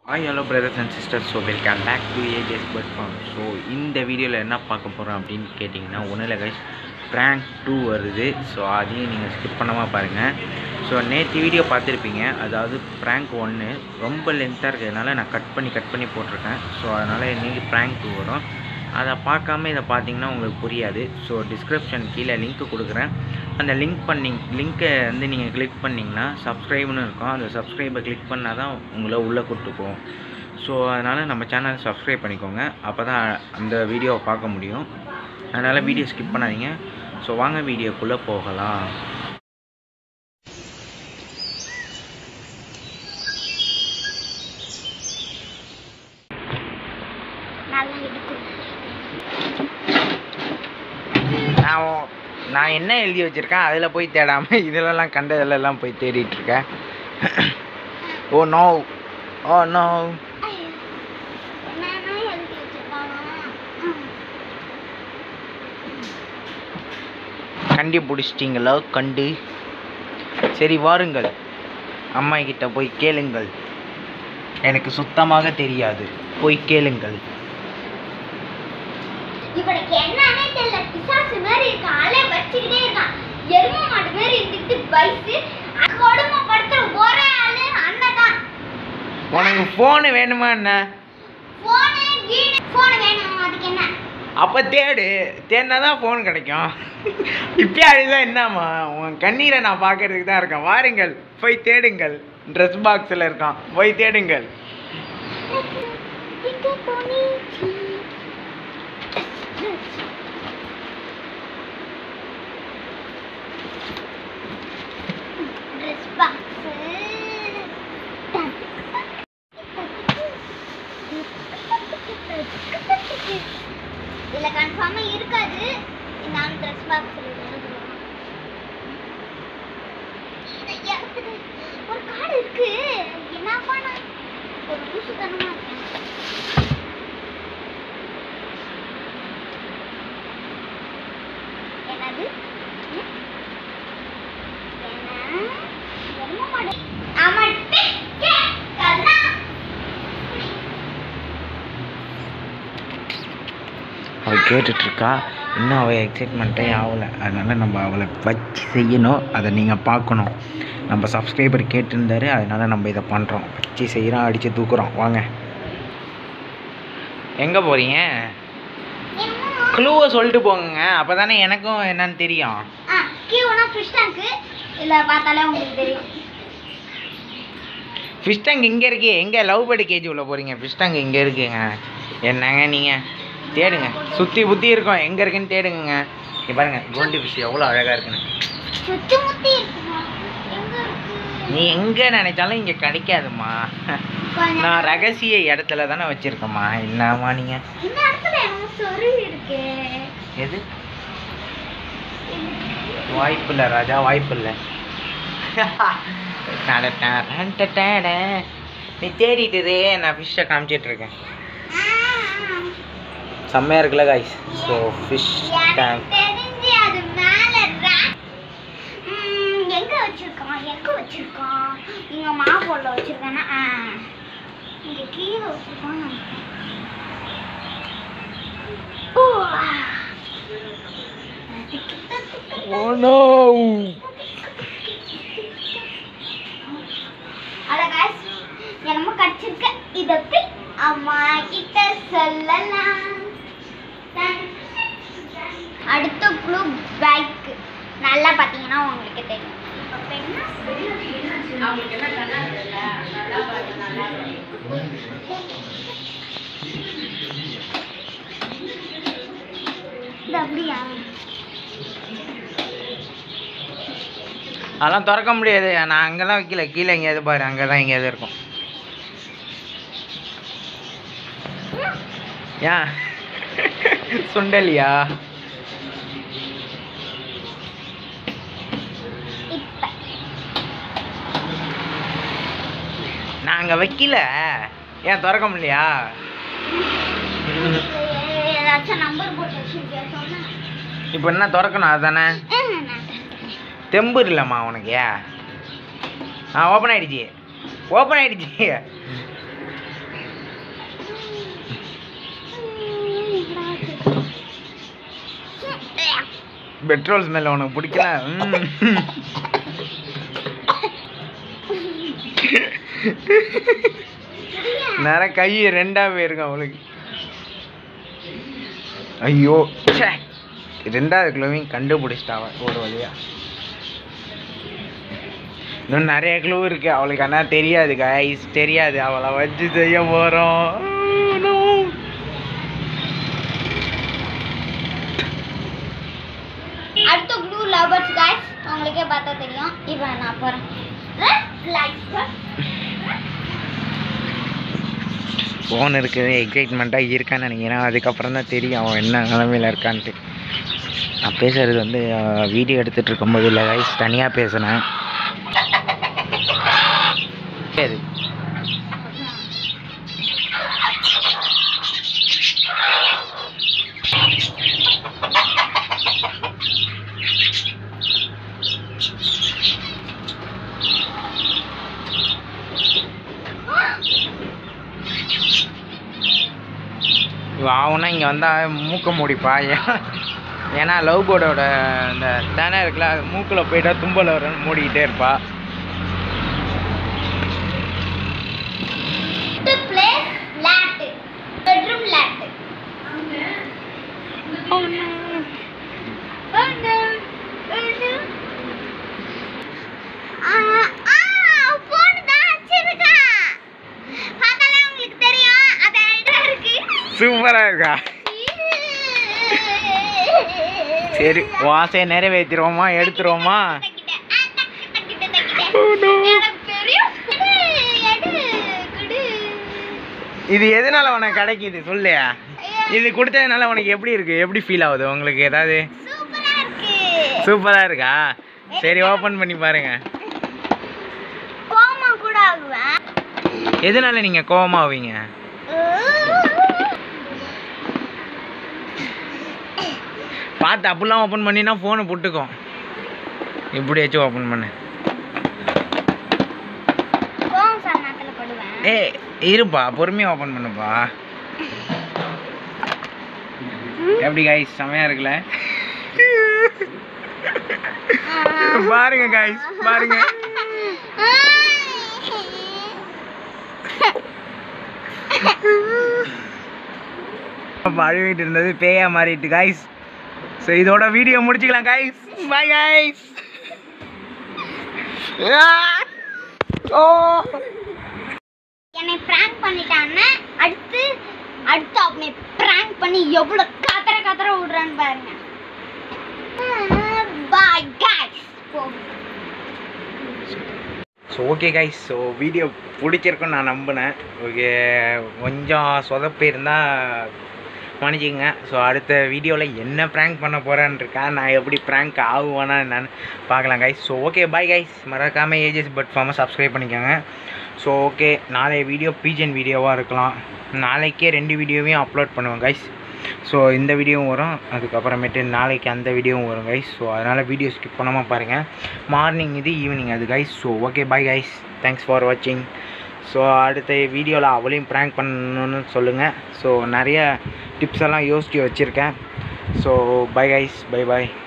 Hi hello brothers and sisters so welcome back to ages pet farm so இந்த வீடியோவில் என்ன பார்க்க போகிறோம் அப்படின்னு கேட்டிங்கன்னா ஒன்றும் இல்லை கைஸ் ப்ராங்க் டூ வருது ஸோ அதையும் நீங்கள் ஸ்கிப் பண்ணாமல் பாருங்கள் ஸோ நேற்று வீடியோ பார்த்துருப்பீங்க அதாவது ப்ராங்க் ஒன்று ரொம்ப லென்த்தாக இருக்கிறதுனால நான் கட் பண்ணி கட் பண்ணி போட்டிருக்கேன் ஸோ அதனால் இன்றைக்கி ப்ராங்க் டூ வரும் அதை பார்க்காம இதை பார்த்தீங்கன்னா உங்களுக்கு புரியாது ஸோ டிஸ்கிரிப்ஷன் கீழே லிங்க் கொடுக்குறேன் அந்த லிங்க் பண்ணி லிங்க்கை வந்து நீங்கள் கிளிக் பண்ணிங்கன்னா சப்ஸ்கிரைப்னு இருக்கும் அந்த சப்ஸ்கிரைபை கிளிக் பண்ணால் தான் உங்களை உள்ளே கூப்பிட்டு போகும் ஸோ அதனால் நம்ம சேனலை சப்ஸ்கிரைப் பண்ணிக்கோங்க அப்போ தான் அந்த வீடியோவை பார்க்க முடியும் அதனால் வீடியோ ஸ்கிப் பண்ணாதீங்க ஸோ வாங்க வீடியோக்குள்ளே போகலாம் நல்லா இருக்கு நான் உ- நான் என்ன எழுதி வச்சுருக்கேன் அதில் போய் தேடாமல் இதிலலாம் கண்டதிலலாம் போய் தேடிட்டு இருக்கேன் ஓ நோ ஓ நோ ஐயோ. என்னென்ன எழுதி வச்சிருக்காங்க ம். கண்டி பிடிச்சிட்டிங்களோ கண்டு சரி வாருங்கள் அம்மா கிட்ட போய் கேளுங்கள் எனக்கு சுத்தமாக தெரியாது போய் கேளுங்கள் இவனுக்கு என்னன்னே தெரியல பிசாசு மாதிரி இருக்கான் அலை வச்சுக்கிட்டே இருக்கான் எரும மாடு மாதிரி இருந்துட்டு வயசு கொடுமைப்படுத்துற ஒரே ஆளு அண்ணன் தான் உனக்கு ஃபோனு வேணுமா என்ன போனு கீனு போனு வேணும் அதுக்கு என்ன அப்போ தேடு தேடினா தான் ஃபோன் கிடைக்கும் இப்பயே அழுதான் என்னம்மா உன் கண்ணீரை நான் பார்க்கறதுக்கு தான் இருக்கேன் வாருங்கள் போய் தேடுங்கள் ட்ரெஸ் பாக்ஸில் இருக்கான் போய் தேடுங்கள் இங்க போனிச்சு ட்ரெஸ் பாக்ஸ் இதுல கன்ஃபார்மா இருக்காது நான் ட்ரெஸ் பாக்ஸ்ல ஒரு கார்டு இருக்கு என்னப்பா நான் ஒரு லூசுத்தனமா இருக்கேன் என்னது ம்? என்ன? எருமை மாடு. அமட்டு கேட்கலாம். அவள் கேட்டுட்ருக்கா இன்னும் அவள் எக்ஸைட்மெண்ட்டே ஆகலை அதனால் நம்ம அவளை வச்சு செய்யணும் அதை நீங்கள் பார்க்கணும் நம்ம சப்ஸ்கிரைபர் கேட்டிருந்தாரு அதனால் நம்ம இதை பண்ணுறோம் வச்சு செய்கிறோம் அடித்து தூக்குறோம் வாங்க எங்கே போகிறீங்க என்னமோ. க்ளூவை சொல்லிட்டு போங்க அப்போ தானே எனக்கும் என்னன்னு தெரியும் ஆ, கீவுனா fish tank. இதுல பார்த்தாலே உங்களுக்கு தெரியும் ஃபிஷ் டேங்க் இங்கே இருக்கு எங்கே லவ் பேர்டு கேஜி உள்ள போகிறீங்க ஃபிஷ் டேங்க் இங்கே இருக்குங்க என்னங்க நீங்கள் தேடுங்க சுற்றி புத்தி இருக்கும் எங்கே இருக்குன்னு தேடுங்க இங்கே பாருங்க கோல்டு ஃபிஷ் எவ்வளோ அழகாக இருக்குன்னு சுத்தி முத்தி இருக்குமா எங்க இருக்கு நீ எங்கே நினைச்சாலும் இங்கே கிடைக்காதும்மா கொஞ்சம் நான் ரகசிய இடத்துல தானே வச்சுருக்கேம்மா என்னம்மா நீங்கள் இந்த இடத்துல என்னமோ சொருவி இருக்கு எது வாய்ப்பு இல்லை ராஜா வாய்ப்பு இல்லை நீ தேடிட்டு இரு, நான் ஃபிஷ்ஷை காமிச்சிட்டு இருக்கேன் ஆ, செம்மையாக இருக்குல்ல காய்ஸ் ஸோ ஃபிஷ் எனக்கு டேங்க் தெரிஞ்சு அது மேல rack. ம், எங்க வச்சிருக்கான் எங்க வச்சிருக்கான் இங்க மாப்போல வச்சிருக்கானா ஆ. இங்க கீழே வச்சிருக்கான் ஓ ஓ நோ அட guys, என்னமோ கிடைச்சிருக்கு இத போய் அம்மா கிட்ட சொல்லலாம் அடுத்த ப்ளூ பைக் நல்லா பார்த்தீங்கன்னா உங்களுக்கு தெரியும் அப்ப என்ன? இது அப்படியா அதெல்லாம் திறக்க முடியாது நான் அங்கெல்லாம் வைக்கல கீழே எங்கேயாவது பாரு அங்கே தான் எங்கேயாவது இருக்கும் ஏன் சுண்டலியா இப்ப நான் அங்கே வைக்கல ஏன் திறக்க முடியலையா ஏதாச்சும் நம்பர் போட்டு வச்சிருக்கியா சொன்னா இப்போ என்ன திறக்கணும் அதுதானே ஆ, நான் தரேன். தெம்பு இல்லைம்மா உனக்கு ஆ ஓப்பன் ஆயிடுச்சு ஓப்பன் ஆயிடுச்சு பெட்ரோல் ஸ்மெல் உனக்கு பிடிக்கல ம். நேரம் கை ரெண்டா போயிருக்கும் அவளுக்கு ஐயோ ச்சே ரெண்டாவது கிலோவையும் கண்டுபிடிச்சிட்டாவ ஒரு வழியா இன்னும் நிறைய கிலோ இருக்கு அவளுக்கு ஆனால் தெரியாது கைஸ் தெரியாது அவளை வச்சு செய்ய போகிறோம் அடுத்த க்ளூ லவர்ஸ் गाइस உங்களுக்கே பார்த்தா தெரியும் இப்போ நான் போறேன் லைக் ஃபோன் இருக்குது எக்ஸைட்மெண்ட்டாக இருக்கான்னு நினைக்கிறேன் அதுக்கப்புறம் தான் தெரியும் அவன் என்ன நிலமையில இருக்கான்ட்டு நான் பேசுறது வந்து வீடியோ எடுத்துகிட்டு இருக்கும்போது இல்லை கைஸ் தனியாக பேசினேன் சரி ஆகுனா இங்கே வந்தால் மூக்க மூடிப்பா ஏன் ஏன்னா லவ் போர்டோட அந்த தானே இருக்குல்ல அது மூக்கில் போயிட்டா தும்பல் வரும்னு மூடிக்கிட்டே இருப்பா டு ப்ளே லாட் பெட்ரூம் லாட் Oh no. Oh no. Oh no. ஆ ஆ ஃபோன் தான் வச்சிருக்கான் பார்த்தாலே உங்களுக்கு தெரியும் அது அழகா இருக்கு சூப்பராக இருக்கா சரி வாசையை நிறைவேற்றிடுவோமா எடுத்துருவோமா தக்கிட்டேன். ஆ, தக்கு, தக்கிட்டேன், தக்கிட்டேன். எனக்கு தெரியும். எடு, எடு, குடு. இது எதனால உனக்கு கிடைக்குது சொல்லு இது கொடுத்ததுனால உனக்கு எப்படி இருக்கு எப்படி ஃபீல் ஆகுது உங்களுக்கு ஏதாவது சூப்பரா இருக்கு சூப்பராக இருக்கா சரி ஓப்பன் பண்ணி பாருங்க கோமா கூட ஆகுவேன் எதனால நீங்கள் கோவமாவீங்க பார்த்து அப்படிலாம் ஓப்பன் பண்ணினா ஃபோனை புட்டுக்கும் இப்படி வச்சு ஓப்பன் பண்ணு கோவம் சமயத்துல படுவேன் ஏ இருப்பா பொறுமையாக ஓப்பன் பண்ணுப்பா எப்படி கைஸ் செமையா இருக்குல்ல பாருங்க கைஸ் பாருங்க அப்ப அழுவிட்டு இருந்தது பேயா மாறிட்டு கைஸ் ஸோ இதோட வீடியோ முடிச்சுக்கலாம் கைஸ் பாய் கைஸ் ஓ என்னை பிராங்க் பண்ணிட்டான்னா அடுத்து அடுத்து அவனை பிராங்க் பண்ணி எவ்வளவு காத்தர காத்தர விடுறான்னு பாருங்க பாய் guys போ so okay guys so video பிடிச்சிருக்குன்னு நான் நம்பினேன் ஓகே கொஞ்சம் சொதப்பு இருந்தால் மன்னிச்சிங்க ஸோ அடுத்த வீடியோவில் என்ன ப்ராங்க் பண்ண போகிறேன்னு இருக்கேன் நான் எப்படி ப்ராங்க் ஆகுவேனா என்னன்னு பார்க்கலாம் guys so okay bye guys மறக்காமல் ஏஜஸ் பட் ஃபார்மை சப்ஸ்கிரைப் பண்ணிக்கோங்க ஸோ ஓகே நாளைய வீடியோ பீஜன் வீடியோவாக இருக்கலாம் நாளைக்கே ரெண்டு வீடியோவையும் அப்லோட் பண்ணுவேன் கைஸ் ஸோ இந்த வீடியோவும் வரும் அதுக்கப்புறமேட்டு நாளைக்கு அந்த வீடியோவும் வரும் கைஸ் ஸோ அதனால் வீடியோ ஸ்கிப் பண்ணாமல் பாருங்கள் மார்னிங் இது ஈவினிங் அது guys so okay bye guys thanks for வாட்சிங் ஸோ அடுத்த வீடியோவில் அவளையும் ப்ராங்க் பண்ணணும்னு சொல்லுங்கள் ஸோ நிறைய டிப்ஸ் எல்லாம் யோசித்து வச்சுருக்கேன் ஸோ பை கைஸ் பை பாய்